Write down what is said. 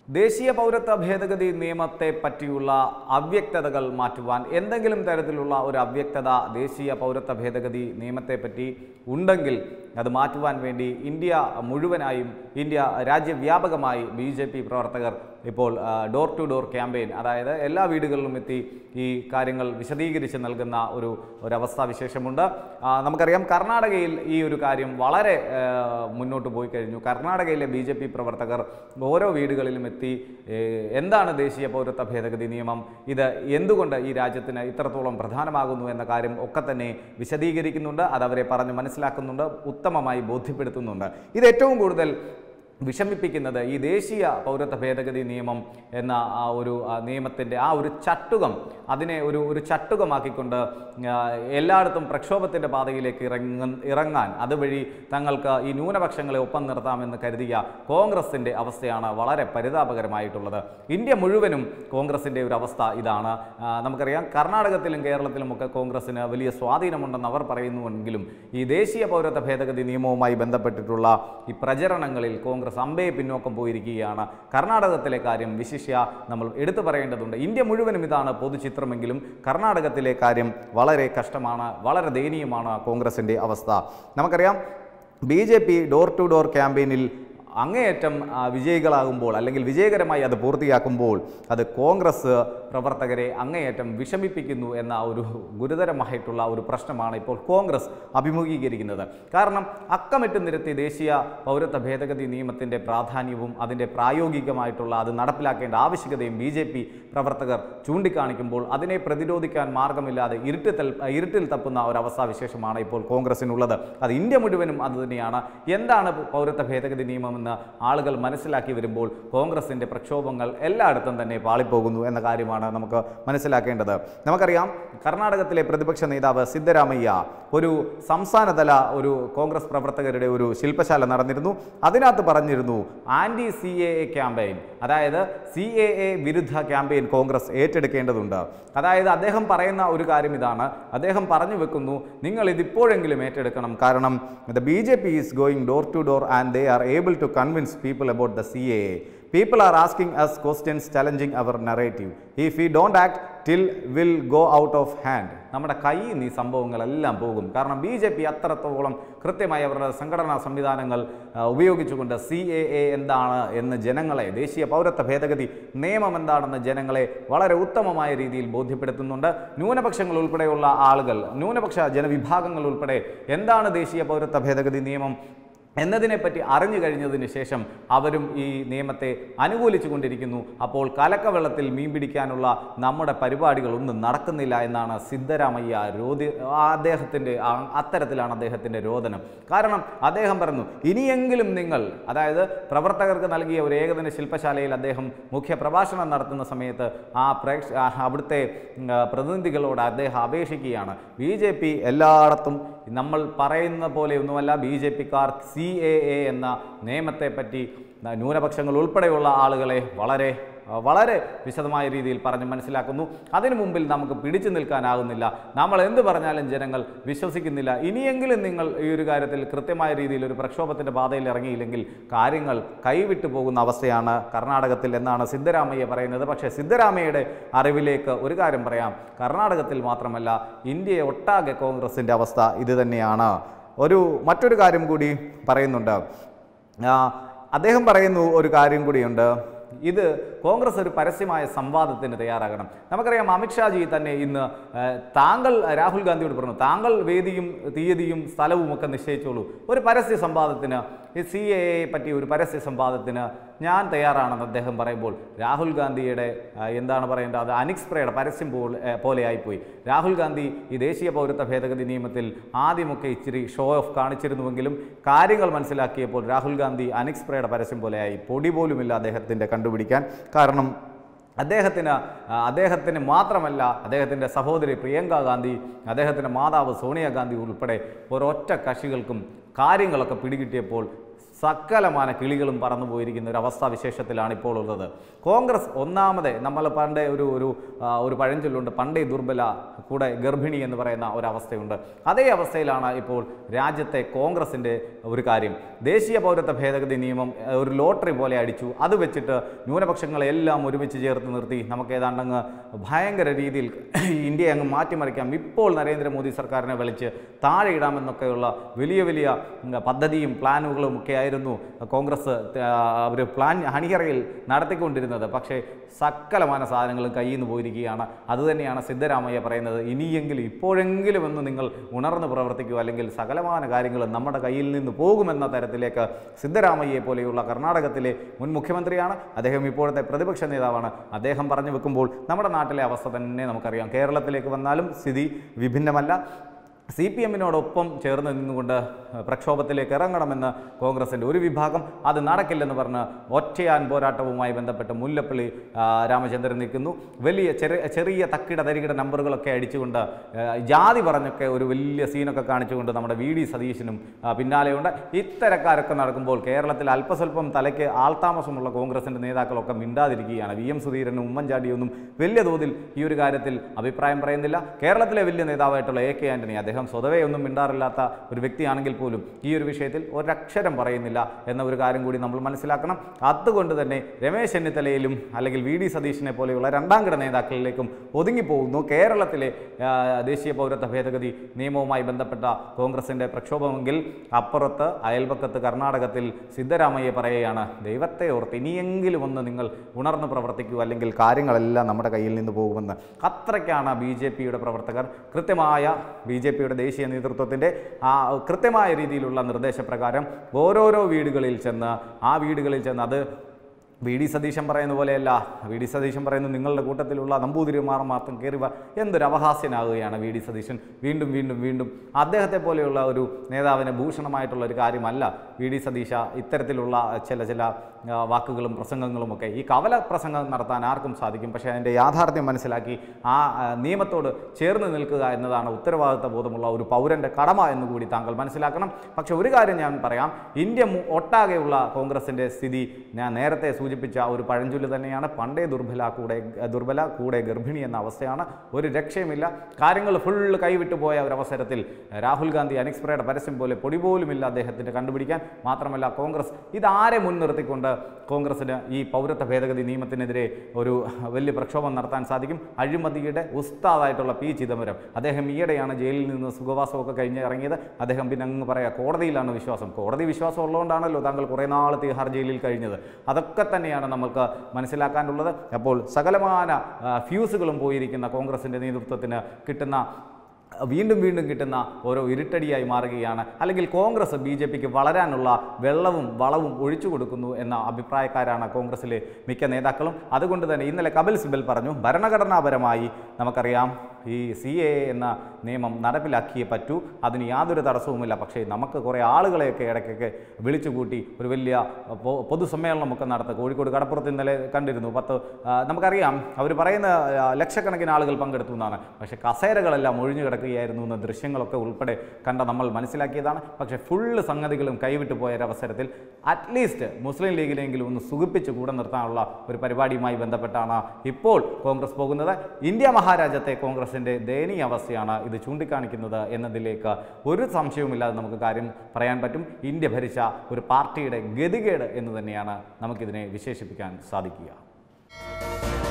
ദേശീയ പൗരത്വ ഭേദഗതി നിയമത്തെ പറ്റിയുള്ള അവ്യക്തതകൾ മാറ്റുവാൻ എന്തെങ്കിലും തരത്തിലുള്ള ഒരു അവ്യക്തത ദേശീയ പൗരത്വ ഭേദഗതി നിയമത്തെ പറ്റി ഉണ്ടെങ്കിൽ അത് മാറ്റുവാൻ വേണ്ടി ഇന്ത്യ മുഴുവനായും ഇന്ത്യ രാജ്യവ്യാപകമായി ബി ജെ പി പ്രവർത്തകർ ഇപ്പോൾ ഡോർ ടു ഡോർ ക്യാമ്പയിൻ അതായത് എല്ലാ വീടുകളിലും എത്തി ഈ കാര്യങ്ങൾ വിശദീകരിച്ച് നൽകുന്ന ഒരു ഒരവസ്ഥാ വിശേഷമുണ്ട് ആ, നമുക്കറിയാം കർണാടകയിൽ ഈ ഒരു കാര്യം വളരെ ആ, മുന്നോട്ട് പോയി കഴിഞ്ഞു കർണാടകയിലെ ബി ജെ പി പ്രവർത്തകർ ഓരോ വീടുകളിലും എത്തി ഏ, എന്താണ് ദേശീയ പൗരത്വ ഭേദഗതി നിയമം ഇത് എന്തുകൊണ്ട് ഈ രാജ്യത്തിന് ഇത്രത്തോളം പ്രധാനമാകുന്നു എന്ന കാര്യം ഒക്കെ തന്നെ വിശദീകരിക്കുന്നുണ്ട് അത് അവരെ പറഞ്ഞ് മനസ്സിലാക്കുന്നുണ്ട് ഉത്തമമായി ബോധ്യപ്പെടുത്തുന്നുണ്ട് ഇത് ഏറ്റവും കൂടുതൽ വിഷമിപ്പിക്കുന്നത് ഈ ദേശീയ പൗരത്വ ഭേദഗതി നിയമം എന്ന ആ ഒരു നിയമത്തിൻ്റെ ആ ഒരു ചട്ടുകം അതിനെ ഒരു ഒരു ചട്ടുകമാക്കിക്കൊണ്ട് ആ, എല്ലായിടത്തും പ്രക്ഷോഭത്തിൻ്റെ പാതയിലേക്ക് ഇറങ്ങ ഇറങ്ങാൻ അതുവഴി തങ്ങൾക്ക് ഈ ന്യൂനപക്ഷങ്ങളെ ഒപ്പം നിർത്താമെന്ന് കരുതിയ കോൺഗ്രസിൻ്റെ അവസ്ഥയാണ് വളരെ പരിതാപകരമായിട്ടുള്ളത് ഇന്ത്യ മുഴുവനും കോൺഗ്രസിൻ്റെ ഒരു അവസ്ഥ ഇതാണ് ആ, നമുക്കറിയാം കർണാടകത്തിലും കേരളത്തിലുമൊക്കെ കോൺഗ്രസിന് വലിയ സ്വാധീനമുണ്ടെന്ന് അവർ പറയുന്നുവെങ്കിലും ഈ ദേശീയ പൗരത്വ ഭേദഗതി നിയമവുമായി ബന്ധപ്പെട്ടിട്ടുള്ള ഈ പ്രചരണങ്ങളിൽ കോൺഗ്രസ് അമ്പേ പിന്നോക്കം പോയിരിക്കുകയാണ് കർണാടകത്തിലെ കാര്യം വിശിഷ്യ നമ്മൾ എടുത്തു പറയേണ്ടതുണ്ട് ഇന്ത്യ മുഴുവനും ഇതാണ് പൊതുചിത്രമെങ്കിലും കർണാടകത്തിലെ കാര്യം വളരെ കഷ്ടമാണ് വളരെ ദയനീയമാണ് കോൺഗ്രസിൻ്റെ അവസ്ഥ നമുക്കറിയാം B J P door to door ക്യാമ്പയിനിൽ അങ്ങേയറ്റം ആ, വിജയികളാകുമ്പോൾ അല്ലെങ്കിൽ വിജയകരമായി അത് പൂർത്തിയാക്കുമ്പോൾ അത് കോൺഗ്രസ് പ്രവർത്തകരെ അങ്ങേയറ്റം വിഷമിപ്പിക്കുന്നു എന്ന ഒരു ഗുരുതരമായിട്ടുള്ള ഒരു പ്രശ്നമാണ് ഇപ്പോൾ കോൺഗ്രസ് അഭിമുഖീകരിക്കുന്നത് കാരണം അക്കമിട്ട് നിരത്തി ദേശീയ പൗരത്വ ഭേദഗതി നിയമത്തിൻ്റെ പ്രാധാന്യവും അതിൻ്റെ പ്രായോഗികമായിട്ടുള്ള അത് നടപ്പിലാക്കേണ്ട ആവശ്യകതയും ബി ജെ പി പ്രവർത്തകർ ചൂണ്ടിക്കാണിക്കുമ്പോൾ അതിനെ പ്രതിരോധിക്കാൻ മാർഗമില്ലാതെ ഇരുട്ടിൽ തൽ- ഇരുട്ടിൽ തപ്പുന്ന ഒരവസ്ഥാവിശേഷമാണ് ഇപ്പോൾ കോൺഗ്രസിനുള്ളത് അത് ഇന്ത്യ മുഴുവനും അതുതന്നെയാണ് എന്താണ് പൗരത്വ ഭേദഗതി നിയമമെന്ന് ആളുകൾ മനസ്സിലാക്കി വരുമ്പോൾ കോൺഗ്രസിൻ്റെ പ്രക്ഷോഭങ്ങൾ എല്ലായിടത്തും തന്നെ പാളിപ്പോകുന്നു എന്ന കാര്യമാണ് നമുക്ക് മനസ്സിലാക്കേണ്ടത് നമുക്കറിയാം കർണാടകത്തിലെ പ്രതിപക്ഷ നേതാവ് സിദ്ധരാമയ്യ ഒരു സംസ്ഥാനതല ഒരു കോൺഗ്രസ് പ്രവർത്തകരുടെ ഒരു ശില്പശാല നടന്നിരുന്നു അതിനകത്ത് പറഞ്ഞിരുന്നു anti C A A campaign അതായത് സി എ എ വിരുദ്ധ ക്യാമ്പയിൻ കോൺഗ്രസ് ഏറ്റെടുക്കേണ്ടതുണ്ട് അതായത് അദ്ദേഹം പറയുന്ന ഒരു കാര്യം ഇതാണ് അദ്ദേഹം പറഞ്ഞു വെക്കുന്നു നിങ്ങൾ ഇതിപ്പോഴെങ്കിലും ഏറ്റെടുക്കണം കാരണം the B J P is going door to door and they are able to convince people about the C A people are asking us questions challenging our narrative if we don't act till will go out of hand നമ്മുടെ കയ്യിൽ നിന്ന് ഈ സംഭവങ്ങളെല്ലാം പോകും കാരണം B J P അത്രത്തോളം കൃത്യമായി അവരുടെ സംഘടനാ സംവിധാനങ്ങൾ ആ, ഉപയോഗിച്ചുകൊണ്ട് സി എ എ എന്താണ് എന്ന് ജനങ്ങളെ ദേശീയ പൗരത്വ ഭേദഗതി നിയമം എന്താണെന്ന് ജനങ്ങളെ വളരെ ഉത്തമമായ രീതിയിൽ ബോധ്യപ്പെടുത്തുന്നുണ്ട് ന്യൂനപക്ഷങ്ങൾ ഉൾപ്പെടെയുള്ള ആളുകൾ ന്യൂനപക്ഷ ജനവിഭാഗങ്ങൾ ഉൾപ്പെടെ എന്താണ് ദേശീയ പൗരത്വ ഭേദഗതി നിയമം എന്നതിനെപ്പറ്റി അറിഞ്ഞു കഴിഞ്ഞതിന് ശേഷം അവരും ഈ നിയമത്തെ അനുകൂലിച്ചു കൊണ്ടിരിക്കുന്നു അപ്പോൾ കലക്കവെള്ളത്തിൽ മീൻ പിടിക്കാനുള്ള നമ്മുടെ പരിപാടികളൊന്നും നടക്കുന്നില്ല എന്നാണ് സിദ്ധരാമയ്യ രോധി അദ്ദേഹത്തിൻ്റെ ആ- അത്തരത്തിലാണ് അദ്ദേഹത്തിൻ്റെ രോദനം കാരണം അദ്ദേഹം പറഞ്ഞു ഇനിയെങ്കിലും നിങ്ങൾ അതായത് പ്രവർത്തകർക്ക് നൽകിയ ഒരു ഏകദിന ശില്പശാലയിൽ അദ്ദേഹം മുഖ്യ പ്രഭാഷണം നടത്തുന്ന സമയത്ത് ആ പ്രേക്ഷ ആ അവിടുത്തെ ഉം, ആ, പ്രതിനിധികളോട് അദ്ദേഹം അപേക്ഷിക്കുകയാണ് ബി ജെ പി എല്ലായിടത്തും നമ്മൾ പറയുന്ന പോലെയൊന്നുമല്ല ബി ജെ പിക്കാർ സി എ എ എന്ന നിയമത്തെ പറ്റി ന്യൂനപക്ഷങ്ങൾ ഉൾപ്പെടെയുള്ള ആളുകളെ വളരെ ആ, വളരെ വിശദമായ രീതിയിൽ പറഞ്ഞ് മനസ്സിലാക്കുന്നു അതിനു മുമ്പിൽ നമുക്ക് പിടിച്ചു നിൽക്കാനാകുന്നില്ല നമ്മൾ എന്ത് പറഞ്ഞാലും ജനങ്ങൾ വിശ്വസിക്കുന്നില്ല ഇനിയെങ്കിലും നിങ്ങൾ ഈ ഒരു കാര്യത്തിൽ കൃത്യമായ രീതിയിൽ ഒരു പ്രക്ഷോഭത്തിൻ്റെ പാതയിൽ ഇറങ്ങിയില്ലെങ്കിൽ കാര്യങ്ങൾ കൈവിട്ടു പോകുന്ന അവസ്ഥയാണ് കർണാടകത്തിൽ എന്നാണ് സിദ്ധരാമയ്യ പറയുന്നത് പക്ഷേ സിദ്ധരാമയ്യയുടെ അറിവിലേക്ക് ഒരു കാര്യം പറയാം കർണാടകത്തിൽ മാത്രമല്ല ഇന്ത്യയെ ഒട്ടാകെ കോൺഗ്രസിൻ്റെ അവസ്ഥ ഇത് തന്നെയാണ് ഒരു മറ്റൊരു കാര്യം കൂടി പറയുന്നുണ്ട് ആ, അദ്ദേഹം പറയുന്നു ഒരു കാര്യം കൂടിയുണ്ട് ഇത് കോൺഗ്രസ് ഒരു പരസ്യമായ സംവാദത്തിന് തയ്യാറാകണം നമുക്കറിയാം അമിത്ഷാജി തന്നെ ഇന്ന് ആ, താങ്കൾ രാഹുൽ ഗാന്ധിയോട് പറഞ്ഞു താങ്കൾ വേദിയും തീയതിയും സ്ഥലവും ഒക്കെ നിശ്ചയിച്ചോളൂ ഒരു പരസ്യ സംവാദത്തിന് ഈ സി എ പറ്റി ഒരു പരസ്യ സംവാദത്തിന് ഞാൻ തയ്യാറാണെന്ന് അദ്ദേഹം പറയുമ്പോൾ രാഹുൽ ഗാന്ധിയുടെ ആ, എന്താണ് പറയേണ്ടത് അത് അനിക്സ്പ്രയുടെ പരസ്യം പോലെ ഏ, പോലെയായിപ്പോയി രാഹുൽ ഗാന്ധി ഈ ദേശീയ പൗരത്വ ഭേദഗതി നിയമത്തിൽ ആദ്യമൊക്കെ ഇച്ചിരി ഷോ ഓഫ് കാണിച്ചിരുന്നുവെങ്കിലും കാര്യങ്ങൾ മനസ്സിലാക്കിയപ്പോൾ രാഹുൽ ഗാന്ധി അനിക്സ്പ്രയുടെ പരസ്യം പോലെയായി പൊടി പോലുമില്ല അദ്ദേഹത്തിൻ്റെ കണ്ടുപിടിക്കാൻ കാരണം അദ്ദേഹത്തിന് ആ, അദ്ദേഹത്തിന് മാത്രമല്ല അദ്ദേഹത്തിൻ്റെ സഹോദരി പ്രിയങ്ക ഗാന്ധി അദ്ദേഹത്തിൻ്റെ മാതാവ് സോണിയാഗാന്ധി ഉൾപ്പെടെ ഒരൊറ്റ കക്ഷികൾക്കും കാര്യങ്ങളൊക്കെ പിടികിട്ടിയപ്പോൾ സകലമാന കിളികളും പറന്നു പോയിരിക്കുന്ന ഒരു അവസ്ഥാവിശേഷത്തിലാണ് ഇപ്പോൾ ഉള്ളത് കോൺഗ്രസ് ഒന്നാമത് നമ്മൾ പണ്ടേ ഒരു ഒരു ആ, ഒരു പഴഞ്ചൊല്ലുണ്ട് പണ്ടേ ദുർബല കൂടെ ഗർഭിണി എന്ന് പറയുന്ന ഒരവസ്ഥയുണ്ട് അതേ അവസ്ഥയിലാണ് ഇപ്പോൾ രാജ്യത്തെ കോൺഗ്രസിൻ്റെ ഒരു കാര്യം ദേശീയ പൗരത്വ ഭേദഗതി നിയമം ആ, ഒരു ലോട്ടറി പോലെ അടിച്ചു അത് വെച്ചിട്ട് ന്യൂനപക്ഷങ്ങളെല്ലാം ഒരുമിച്ച് ചേർത്ത് നിർത്തി നമുക്ക് ഏതാണ്ടങ്ങ് ഭയങ്കര രീതിയിൽ ഇന്ത്യയെ അങ്ങ് മാറ്റിമറിക്കാം ഇപ്പോൾ നരേന്ദ്രമോദി സർക്കാരിനെ വിളിച്ച് താഴെ ഇടാമെന്നൊക്കെയുള്ള വലിയ വലിയ ഉം, പദ്ധതിയും പ്ലാനുകളും ഒക്കെ ആയിരുന്നു കോൺഗ്രസ് അവർ പ്ലാൻ അണിയറയിൽ നടത്തിക്കൊണ്ടിരുന്നത് പക്ഷേ സകലമാന സാധനങ്ങളും കയ്യിൽ നിന്ന് പോയിരിക്കുകയാണ് അതുതന്നെയാണ് സിദ്ധരാമയ്യ പറയുന്നത് ഇനിയെങ്കിലും ഇപ്പോഴെങ്കിലും ഒന്ന് നിങ്ങൾ ഉണർന്ന് പ്രവർത്തിക്കുക അല്ലെങ്കിൽ സകലമാന കാര്യങ്ങളും നമ്മുടെ കയ്യിൽ നിന്ന് പോകുമെന്ന തരത്തിലേക്ക് സിദ്ധരാമയ്യയെ പോലെയുള്ള കർണാടകത്തിലെ മുൻ മുഖ്യമന്ത്രിയാണ് അദ്ദേഹം ഇപ്പോഴത്തെ പ്രതിപക്ഷ നേതാവാണ് അദ്ദേഹം പറഞ്ഞു വെക്കുമ്പോൾ നമ്മുടെ നാട്ടിലെ അവസ്ഥ തന്നെ നമുക്കറിയാം കേരളത്തിലേക്ക് വന്നാലും സ്ഥിതി വിഭിന്നമല്ല സി പി എമ്മിനോടൊപ്പം ചേർന്ന് നിന്നുകൊണ്ട് പ്രക്ഷോഭത്തിലേക്ക് ഇറങ്ങണമെന്ന് കോൺഗ്രസിൻ്റെ ഒരു വിഭാഗം അത് നടക്കില്ലെന്ന് പറഞ്ഞ് ഒറ്റയാൻ പോരാട്ടവുമായി ബന്ധപ്പെട്ട് മുല്ലപ്പള്ളി ആ, രാമചന്ദ്രൻ നിൽക്കുന്നു വലിയ ചെറിയ ചെറിയ തക്കിട തരികിട നമ്പറുകളൊക്കെ അടിച്ചുകൊണ്ട് ആ, ജാതി പറഞ്ഞൊക്കെ ഒരു വലിയ സീനൊക്കെ കാണിച്ചുകൊണ്ട് നമ്മുടെ വി ഡി സതീശനും ആ, പിന്നാലെയുണ്ട് ഇത്തരക്കാരൊക്കെ നടക്കുമ്പോൾ കേരളത്തിൽ അല്പസ്വല്പം തലയ്ക്ക് ആൾതാമസമുള്ള കോൺഗ്രസിൻ്റെ നേതാക്കളൊക്കെ മിണ്ടാതിരിക്കുകയാണ് വി എം സുധീരനും ഉമ്മൻചാണ്ടിയൊന്നും വലിയ തോതിൽ ഈ ഒരു കാര്യത്തിൽ അഭിപ്രായം പറയുന്നില്ല കേരളത്തിലെ വലിയ നേതാവായിട്ടുള്ള എ കെ ആന്റണി അദ്ദേഹം സ്വതവേ ഒന്നും മിണ്ടാറില്ലാത്ത ഒരു വ്യക്തിയാണെങ്കിൽ പോലും ഈ ഒരു വിഷയത്തിൽ ഒരക്ഷരം പറയുന്നില്ല എന്ന ഒരു കാര്യം കൂടി നമ്മൾ മനസ്സിലാക്കണം അതുകൊണ്ട് തന്നെ രമേശ് ചെന്നിത്തലയിലും അല്ലെങ്കിൽ വി ഡി സതീശനെ പോലെയുള്ള രണ്ടാം കിട നേതാക്കളിലേക്കും ഒതുങ്ങിപ്പോകുന്നു കേരളത്തിലെ ആ, ദേശീയ പൗരത്വ ഭേദഗതി നിയമവുമായി ബന്ധപ്പെട്ട കോൺഗ്രസിൻ്റെ പ്രക്ഷോഭമെങ്കിൽ അപ്പുറത്ത് അയൽപക്കത്ത് കർണാടകത്തിൽ സിദ്ധരാമയ്യ പറയുകയാണ് ദൈവത്തെ ഓർത്ത് ഇനിയെങ്കിലും ഒന്ന് നിങ്ങൾ ഉണർന്ന് പ്രവർത്തിക്കൂ അല്ലെങ്കിൽ കാര്യങ്ങളെല്ലാം നമ്മുടെ കയ്യിൽ നിന്ന് പോകുമെന്ന് അത്രയ്ക്കാണ് ബി ജെ പിയുടെ പ്രവർത്തകർ കൃത്യമായ ബി ജെ പിയുടെ ദേശീയ നേതൃത്വത്തിൻ്റെ ആ കൃത്യമായ രീതിയിലുള്ള നിർദ്ദേശപ്രകാരം ഓരോരോ വീടുകളിൽ ചെന്ന് ആ വീടുകളിൽ ചെന്ന് അത് വി ഡി സതീശൻ പറയുന്ന പോലെയല്ല വി ഡി സതീശൻ പറയുന്നു നിങ്ങളുടെ കൂട്ടത്തിലുള്ള നമ്പൂതിരിമാർ മാത്രം കയറി വാ എന്തൊരു അപഹാസ്യനാകുകയാണ് വി ഡി സതീശൻ വീണ്ടും വീണ്ടും വീണ്ടും അദ്ദേഹത്തെ പോലെയുള്ള ഒരു നേതാവിന് ഭൂഷണമായിട്ടുള്ള ഒരു കാര്യമല്ല വി ഡി സതീശ ഇത്തരത്തിലുള്ള ചില ചില ആ, വാക്കുകളും പ്രസംഗങ്ങളും ഒക്കെ ഈ കവല പ്രസംഗം നടത്താൻ ആർക്കും സാധിക്കും പക്ഷേ അതിൻ്റെ യാഥാർത്ഥ്യം മനസ്സിലാക്കി ആ ആ, നിയമത്തോട് ചേർന്ന് നിൽക്കുക എന്നതാണ് ഉത്തരവാദിത്ത ബോധമുള്ള ഒരു പൗരൻ്റെ കടമ എന്ന് കൂടി താങ്കൾ മനസ്സിലാക്കണം പക്ഷേ ഒരു കാര്യം ഞാൻ പറയാം ഇന്ത്യ മു- ഒട്ടാകെയുള്ള കോൺഗ്രസിൻ്റെ സ്ഥിതി ഞാൻ നേരത്തെ സൂചിപ്പിച്ച ഒരു പഴഞ്ചൊല്ല് തന്നെയാണ് പണ്ടേ ദുർബല കൂടെ ദുർബല കൂടെ ഗർഭിണി എന്ന അവസ്ഥയാണ് ഒരു രക്ഷയുമില്ല കാര്യങ്ങൾ ഫുള്ള് കൈവിട്ടു പോയ ഒരു അവസരത്തിൽ രാഹുൽ ഗാന്ധി അനിക്സ്പ്രയുടെ പരസ്യം പോലെ പൊടി പോലുമില്ല അദ്ദേഹത്തിന് കണ്ടുപിടിക്കാൻ മാത്രമല്ല കോൺഗ്രസ് ഇതാരെ മുൻനിർത്തിക്കൊണ്ട് കോൺഗ്രസിന് ഈ പൗരത്വ ഭേദഗതി നിയമത്തിനെതിരെ ഒരു വലിയ പ്രക്ഷോഭം നടത്താൻ സാധിക്കും അഴിമതിയുടെ ഉസ്താദായിട്ടുള്ള പി ചിദംബരം അദ്ദേഹം ഈയിടെയാണ് ജയിലിൽ നിന്ന് സുഖവാസമൊക്കെ കഴിഞ്ഞ് ഇറങ്ങിയത് അദ്ദേഹം പിന്നെ അങ്ങ് പറയാം കോടതിയിലാണ് വിശ്വാസം കോടതി വിശ്വാസം ഉള്ളതുകൊണ്ടാണല്ലോ താങ്കൾ കുറേ നാൾ തിഹാർ ജയിലിൽ കഴിഞ്ഞത് അതൊക്കെ തന്നെയാണ് നമുക്ക് മനസ്സിലാക്കാനുള്ളത് അപ്പോൾ സകലമാന ആ, ഫ്യൂസുകളും പോയിരിക്കുന്ന കോൺഗ്രസിൻ്റെ നേതൃത്വത്തിന് കിട്ടുന്ന വീണ്ടും വീണ്ടും കിട്ടുന്ന ഓരോ ഇരുട്ടടിയായി മാറുകയാണ് അല്ലെങ്കിൽ കോൺഗ്രസ് ബി ജെ പിക്ക് വളരാനുള്ള വെള്ളവും വളവും ഒഴിച്ചു കൊടുക്കുന്നു എന്ന അഭിപ്രായക്കാരാണ് കോൺഗ്രസിലെ മിക്ക നേതാക്കളും അതുകൊണ്ട് തന്നെ ഇന്നലെ കപിൽ സിബൽ പറഞ്ഞു ഭരണഘടനാപരമായി നമുക്കറിയാം ഈ സി എ എന്ന നിയമം നടപ്പിലാക്കിയേ പറ്റൂ അതിന് യാതൊരു തടസ്സവുമില്ല പക്ഷേ നമുക്ക് കുറേ ആളുകളെയൊക്കെ ഇടയ്ക്കൊക്കെ വിളിച്ചു കൂട്ടി ഒരു വലിയ പൊ- പൊതുസമ്മേളനമൊക്കെ നടത്തുക കോഴിക്കോട് കടപ്പുറത്ത് ഇന്നലെ കണ്ടിരുന്നു പത്ത് ആ, നമുക്കറിയാം അവർ പറയുന്ന ആ, ലക്ഷക്കണക്കിന് ആളുകൾ പങ്കെടുത്തു എന്നാണ് പക്ഷേ കസേരകളെല്ലാം ഒഴിഞ്ഞു കിടക്കുകയായിരുന്നു എന്ന ദൃശ്യങ്ങളൊക്കെ ഉൾപ്പെടെ കണ്ട നമ്മൾ മനസ്സിലാക്കിയതാണ് പക്ഷേ ഫുള്ള് സംഗതികളും കൈവിട്ടു പോയ ഒരവസരത്തിൽ അറ്റ്ലീസ്റ്റ് മുസ്ലിം ലീഗിനെങ്കിലും ഒന്ന് സുഖിപ്പിച്ച് കൂടെ നിർത്താനുള്ള ഒരു പരിപാടിയുമായി ബന്ധപ്പെട്ടാണ് ഇപ്പോൾ കോൺഗ്രസ് പോകുന്നത് ഇന്ത്യ മഹാരാജ്യത്തെ കോൺഗ്രസിൻ്റെ ദയനീയ അവസ്ഥയാണ് ഇത് ചൂണ്ടിക്കാണിക്കുന്നത് എന്നതിലേക്ക് ഒരു സംശയവുമില്ലാതെ നമുക്ക് കാര്യം പറയാൻ പറ്റും ഇന്ത്യ ഭരിച്ച ഒരു പാർട്ടിയുടെ ഗതികേട് എന്ന് തന്നെയാണ് നമുക്കിതിനെ വിശേഷിപ്പിക്കാൻ സാധിക്കുക